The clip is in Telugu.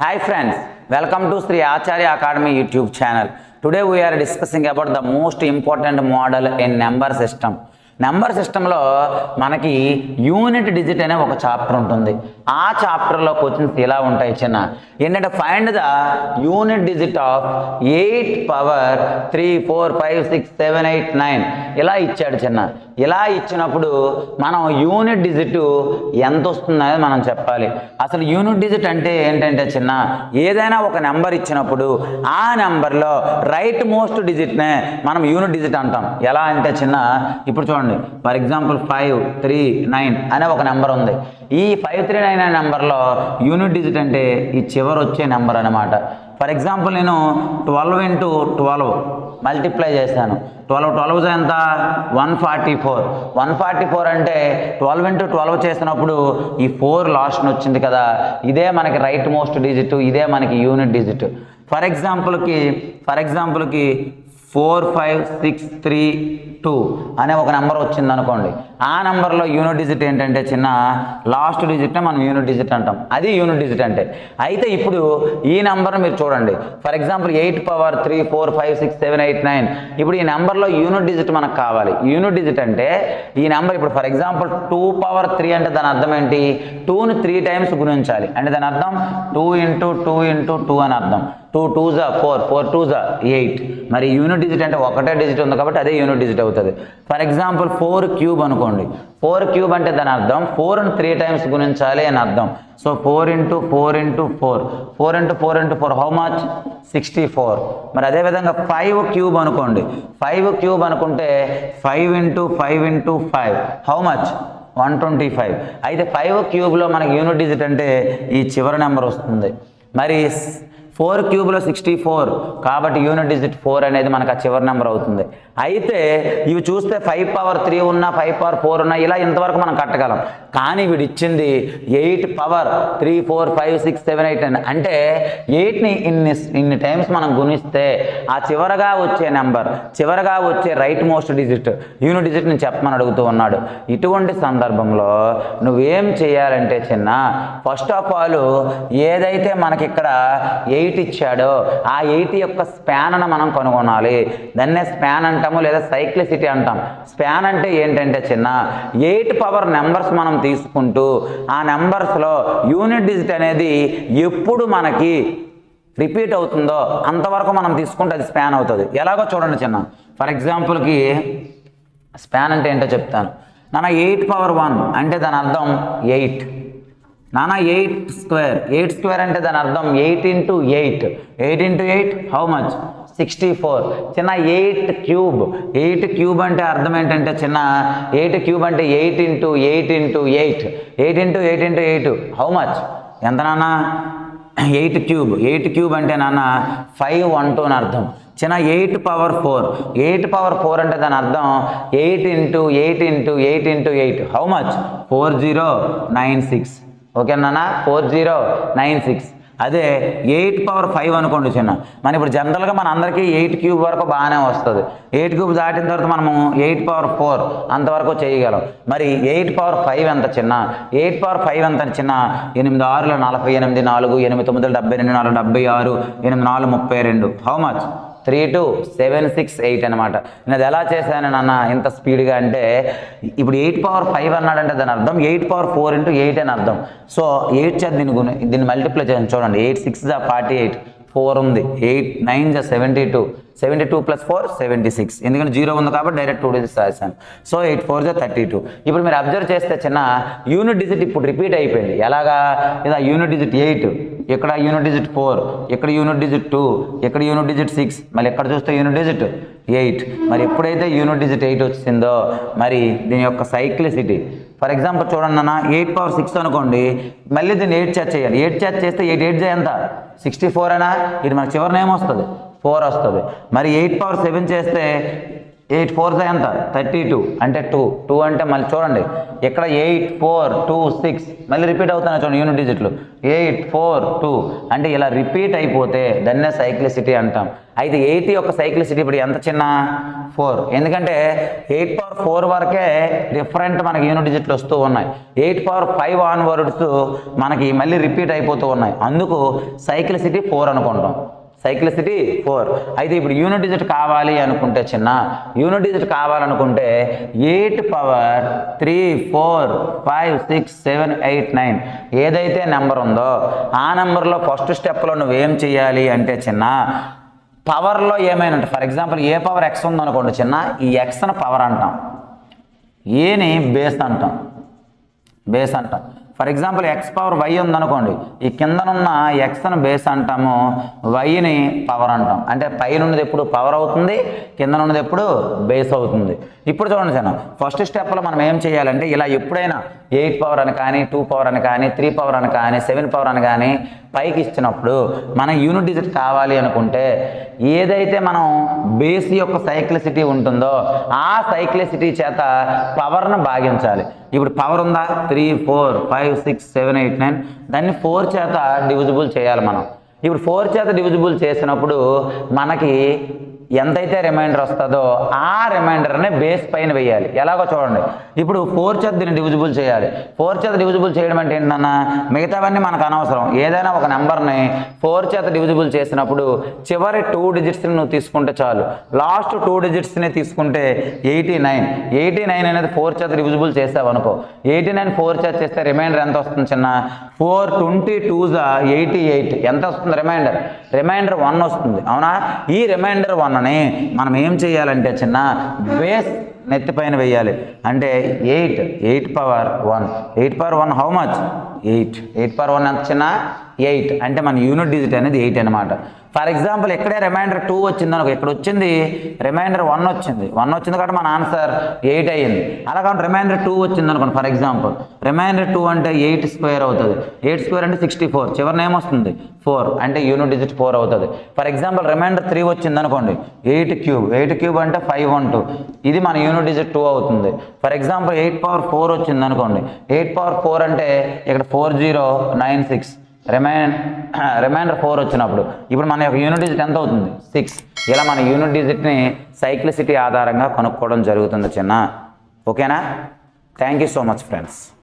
Hi friends, welcome to Sri Acharya Academy YouTube channel. Today we are discussing about the most important model in number system. Number సిస్టంలో మనకి యూనిట్ డిజిట్ అనే ఒక చాప్టర్ ఉంటుంది ఆ చాప్టర్లో క్వశ్చన్స్ ఇలా ఉంటాయి చిన్న ఏంటంటే find the unit digit of eight power three four five six seven eight nine ఇలా ఇచ్చాడు చిన్న ఇలా ఇచ్చినప్పుడు మనం యూనిట్ డిజిట్ ఎంత వస్తుందనేది మనం చెప్పాలి అసలు యూనిట్ డిజిట్ అంటే ఏంటంటే చిన్న ఏదైనా ఒక నెంబర్ ఇచ్చినప్పుడు ఆ నెంబర్లో రైట్ మోస్ట్ డిజిట్నే మనం యూనిట్ డిజిట్ అంటాం ఎలా అంటే చిన్న ఇప్పుడు చూడండి for example five three nine అనే ఒక నెంబర్ ఉంది ఈ ఫైవ్ త్రీ నైన్ అనే నెంబర్లో యూనిట్ డిజిట్ అంటే ఈ చివరి వచ్చే నెంబర్ అనమాట ఫర్ ఎగ్జాంపుల్ నేను ట్వెల్వ్ ఇంటూ ట్వెల్వ్ మల్టిప్లై చేశాను ట్వెల్వ్ ట్వెల్వ్ ఎంత one forty four one forty four అంటే ట్వెల్వ్ ఇంటూ ట్వెల్వ్ చేసినప్పుడు ఈ ఫోర్ లాస్ట్ వచ్చింది కదా ఇదే మనకి రైట్ మోస్ట్ డిజిట్ ఇదే మనకి యూనిట్ డిజిట్ ఫర్ ఎగ్జాంపుల్కి ఫర్ ఎగ్జాంపుల్కి four five six three two అనే ఒక నెంబర్ వచ్చింది అనుకోండి ఆ నెంబర్లో యూనిట్ డిజిట్ ఏంటంటే చిన్న లాస్ట్ డిజిట్నే మనం యూనిట్ డిజిట్ అంటాం అది యూనిట్ డిజిట్ అంటే అయితే ఇప్పుడు ఈ నెంబర్ మీరు చూడండి for example eight power three four five six seven eight nine ఇప్పుడు ఈ నెంబర్లో యూనిట్ డిజిట్ మనకు కావాలి యూనిట్ డిజిట్ అంటే ఈ నెంబర్ ఇప్పుడు for example two power three అంటే దాని అర్థం ఏంటి టూని త్రీ టైమ్స్ గుణించాలి అంటే దాని అర్థం two into two into two అని అర్థం టూ టూ జా ఫోర్ ఫోర్ టూ జా ఎయిట్ మరి యూనిట్ డిజిట్ అంటే ఒకటే డిజిట్ ఉంది కాబట్టి అదే యూనిట్ డిజిట్ అవుతుంది ఫర్ ఎగ్జాంపుల్ ఫోర్ క్యూబ్ అనుకోండి ఫోర్ క్యూబ్ అంటే దాని అర్థం ఫోర్ని త్రీ టైమ్స్ గుణించాలి అని అర్థం so four into four into four four into four into four how much sixty four మరి అదేవిధంగా ఫైవ్ క్యూబ్ అనుకోండి ఫైవ్ క్యూబ్ అనుకుంటే five into five into five how much one twenty five అయితే ఫైవ్ క్యూబ్లో మనకి యూనిట్ డిజిట్ అంటే ఈ చివరి నెంబర్ వస్తుంది మరి ఫోర్ క్యూబ్లో సిక్స్టీ ఫోర్ కాబట్టి యూనిట్ డిజిట్ ఫోర్ అనేది మనకు ఆ చివరి నెంబర్ అవుతుంది అయితే ఇవి చూస్తే ఫైవ్ పవర్ త్రీ ఉన్నా ఫైవ్ పవర్ ఫోర్ ఉన్నా ఇలా ఇంతవరకు మనం కట్టగలం కానీ వీడు ఇచ్చింది eight power three four five six seven eight అని అంటే ఎయిట్ని ఇన్ని ఇన్ని టైమ్స్ మనం గుణిస్తే ఆ చివరగా వచ్చే నెంబర్ చివరగా వచ్చే right most digit unit digit నేను చెప్పమని అడుగుతూ ఉన్నాడు ఇటువంటి సందర్భంలో నువ్వేం చేయాలంటే చిన్న ఫస్ట్ ఆఫ్ ఆల్ ఏదైతే మనకి ఇక్కడ ఎయిట్ ఇచ్చాడో ఆ ఎయిట్ యొక్క స్పాన్ అని మనం కనుగొనాలి దాన్నే స్పాన్ అంటాము లేదా సైక్లిసిటీ అంటాం స్పాన్ అంటే ఏంటంటే చిన్న ఎయిట్ పవర్ నెంబర్స్ మనం తీసుకుంటూ ఆ నెంబర్స్లో యూనిట్ డిజిట్ అనేది ఎప్పుడు మనకి రిపీట్ అవుతుందో అంతవరకు మనం తీసుకుంటే అది స్పాన్ అవుతుంది ఎలాగో చూడండి చిన్న ఫర్ ఎగ్జాంపుల్కి స్పాన్ అంటే ఏంటో చెప్తాను నాన్న ఎయిట్ పవర్ వన్ అంటే దాని అర్థం ఎయిట్ నాన్న ఎయిట్ స్క్వేర్ ఎయిట్ స్క్వేర్ అంటే దాని అర్థం eight into eight eight into eight how much sixty four చిన్న ఎయిట్ క్యూబ్ ఎయిట్ క్యూబ్ అంటే అర్థం ఏంటంటే చిన్న ఎయిట్ క్యూబ్ అంటే eight into eight into eight eight into eight into eight how much ఎంత నాన్న ఎయిట్ క్యూబ్ ఎయిట్ క్యూబ్ అంటే నాన్న ఫైవ్ వన్ టూ అని అర్థం చిన్న eight power four eight power four అంటే దాని అర్థం eight into eight into eight into eight how much four zero nine six ఓకేనా ఫోర్ జీరో నైన్ సిక్స్ అదే ఎయిట్ పవర్ ఫైవ్ అనుకోండి చిన్న మన ఇప్పుడు జనరల్గా మన అందరికీ ఎయిట్ క్యూబ్ వరకు బాగానే వస్తుంది ఎయిట్ క్యూబ్ దాటిన తర్వాత మనము ఎయిట్ పవర్ ఫోర్ అంతవరకు చేయగలం మరి ఎయిట్ పవర్ ఫైవ్ ఎంత చిన్న ఎయిట్ పవర్ ఫైవ్ ఎంత చిన్న ఎనిమిది ఆరులో నలభై ఎనిమిది నాలుగు ఎనిమిది తొమ్మిది డెబ్బై రెండు నాలుగు డెబ్బై ఆరు ఎనిమిది నాలుగు ముప్పై రెండు how much three two seven six eight అనమాట నేను అది ఎలా చేశాను నాన్న ఇంత స్పీడ్గా అంటే ఇప్పుడు ఎయిట్ పవర్ ఫైవ్ అన్నాడంటే దాని అర్థం eight power four into eight అని అర్థం సో ఎయిట్ చేత దీన్ని గుణ దీన్ని మల్టిప్లై చేయండి చూడండి ఎయిట్ సిక్స్ జా ఫార్టీ ఎయిట్ ఫోర్ ఉంది ఎయిట్ నైన్ జా seventy two seventy two plus four seventy six ఎందుకంటే జీరో ఉంది కాబట్టి డైరెక్ట్ టూ డిజిట్స్ రాశాను సో ఎయిట్ ఫోర్ జా థర్టీ టూ ఇప్పుడు మీరు అబ్జర్వ్ చేస్తే చిన్న యూనిట్ డిజిట్ ఇప్పుడు రిపీట్ అయిపోయింది ఎలాగా ఇలా యూనిట్ డిజిట్ ఎయిట్ ఇక్కడ యూనిట్ డిజిట్ ఫోర్ ఇక్కడ యూనిట్ డిజిట్ టూ ఇక్కడ యూనిట్ డిజిట్ సిక్స్ మళ్ళీ ఎక్కడ చూస్తే యూనిట్ డిజిట్ ఎయిట్ మరి ఎప్పుడైతే యూనిట్ డిజిట్ ఎయిట్ వచ్చిందో మరి దీని యొక్క సైక్లిసిటీ ఫర్ ఎగ్జాంపుల్ చూడండి అన్న ఎయిట్ పవర్ సిక్స్ అనుకోండి మళ్ళీ దీన్ని ఎయిట్ చేత చేయాలి ఎయిట్ చేత చేస్తే ఎయిట్ ఎయిట్ ఎంత సిక్స్టీ ఫోర్ అయినా ఇది మనకు చివరిన ఏమొస్తుంది ఫోర్ వస్తుంది మరి ఎయిట్ పవర్ సెవెన్ చేస్తే ఎయిట్ ఫోర్ ఎంత థర్టీ టూ అంటే టూ టూ అంటే మళ్ళీ చూడండి ఇక్కడ ఎయిట్ ఫోర్ టూ సిక్స్ మళ్ళీ రిపీట్ అవుతున్నాయి చూడండి యూనిట్ డిజిట్లు ఎయిట్ ఫోర్ టూ అంటే ఇలా రిపీట్ అయిపోతే దాన్నే సైక్లిసిటీ అంటాం అయితే ఎయిట్ యొక్క సైక్లిసిటీ ఇప్పుడు ఎంత చిన్న ఫోర్ ఎందుకంటే ఎయిట్ పవర్ ఫోర్ వరకే డిఫరెంట్ మనకి యూనిట్ డిజిట్లు వస్తూ ఉన్నాయి eight power five onwards మనకి మళ్ళీ రిపీట్ అయిపోతూ ఉన్నాయి అందుకు సైక్లిసిటీ ఫోర్ అనుకుంటాం సైక్లిసిటీ ఫోర్ అయితే ఇప్పుడు యూనిట్ డిజిట్ కావాలి అనుకుంటే చిన్న యూనిట్ డిజిట్ కావాలనుకుంటే eight power three four five six seven eight nine ఏదైతే నెంబర్ ఉందో ఆ నెంబర్లో ఫస్ట్ స్టెప్లో నువ్వేం చేయాలి అంటే చిన్న పవర్లో ఏమైనా for example a power x ఉందనుకోండి చిన్న ఈ ఎక్స్ని పవర్ అంటాం ఏని బేస్ అంటాం బేస్ అంటాం for example x power y ఉందనుకోండి ఈ కిందనున్న ఎక్స్ను బేస్ అంటాము వైని పవర్ అంటాం అంటే పైన ఉన్నది ఎప్పుడు పవర్ అవుతుంది కింద ఉన్నది ఎప్పుడు బేస్ అవుతుంది ఇప్పుడు చూడండి సార్ ఫస్ట్ స్టెప్లో మనం ఏం చేయాలంటే ఇలా ఎప్పుడైనా ఎయిట్ పవర్ అని కానీ టూ పవర్ అని కానీ త్రీ పవర్ అని కానీ సెవెన్ పవర్ అని కానీ పైకి ఇచ్చినప్పుడు మనం యూనిట్ డిజిట్ కావాలి అనుకుంటే ఏదైతే మనం బేస్ యొక్క సైక్లిసిటీ ఉంటుందో ఆ సైక్లిసిటీ చేత పవర్ను భాగించాలి ఇప్పుడు పవర్ ఉందా three four five six seven eight nine దాన్ని ఫోర్ చేత డివిజిబుల్ చేయాలి మనం ఇప్పుడు ఫోర్ చేత డివిజిబుల్ చేసినప్పుడు మనకి ఎంతైతే రిమైండర్ వస్తుందో ఆ రిమైండర్ని బేస్ పైన వేయాలి ఎలాగో చూడండి ఇప్పుడు ఫోర్ చేత దీన్ని డివిజిబుల్ చేయాలి ఫోర్ చేత డివిజిబుల్ చేయడం అంటే ఏంటన్నా మిగతావన్నీ మనకు అనవసరం ఏదైనా ఒక నెంబర్ని ఫోర్ చేత డివిజిబుల్ చేసినప్పుడు చివరి టూ డిజిట్స్ని నువ్వు తీసుకుంటే చాలు లాస్ట్ టూ డిజిట్స్ని తీసుకుంటే ఎయిటీ నైన్ ఎయిటీ నైన్ అనేది ఫోర్ చేత డివిజిబుల్ చేసావు అనుకో ఎయిటీ నైన్ ఫోర్ చేత చేస్తే రిమైండర్ ఎంత వస్తుంది చిన్న ఫోర్ ట్వంటీ టూ జా ఎయిటీ ఎయిట్ ఎంత వస్తుంది రిమైండర్ రిమైండర్ వన్ వస్తుంది అవునా ఈ రిమైండర్ వన్ అని మనం ఏం చేయాలంటే చిన్న బేస్ నెత్తిపైన వేయాలి అంటే eight eight power one eight power one how much eight eight power one ఎంత చిన్న ఎయిట్ అంటే మన యూనిట్ డిజిట్ అనేది ఎయిట్ అనమాట ఫర్ ఎగ్జాంపుల్ ఇక్కడే రిమైండర్ టూ వచ్చింది అనుకో ఇక్కడ వచ్చింది రిమైండర్ వన్ వచ్చింది వన్ వచ్చింది కాబట్టి మన ఆన్సర్ ఎయిట్ అయ్యింది అలా కాబట్టి రిమైండర్ టూ వచ్చింది అనుకోండి ఫర్ ఎగ్జాంపుల్ రిమైండర్ టూ అంటే ఎయిట్ స్క్వేర్ అవుతుంది ఎయిట్ స్క్వేర్ అంటే సిక్స్టీ ఫోర్ చివరిన ఏమొస్తుంది ఫోర్ అంటే యూనిట్ డిజిట్ ఫోర్ అవుతుంది ఫర్ ఎగ్జాంపుల్ రిమైండర్ త్రీ వచ్చింది అనుకోండి ఎయిట్ క్యూబ్ ఎయిట్ క్యూబ్ అంటే ఫైవ్ వన్ టూ ఇది మన యూనిట్ డిజిట్ టూ అవుతుంది for example eight power four వచ్చింది అనుకోండి ఎయిట్ పవర్ ఫోర్ అంటే ఇక్కడ four zero nine six remain remainder four వచ్చినప్పుడు ఇప్పుడు మన యొక్క యూనిట్ డిజిట్ ఎంత అవుతుంది సిక్స్ ఇలా మన యూనిట్ డిజిట్ని సైక్లిసిటీ ఆధారంగా కనుక్కోవడం జరుగుతుంది చిన్న ఓకేనా thank you so much friends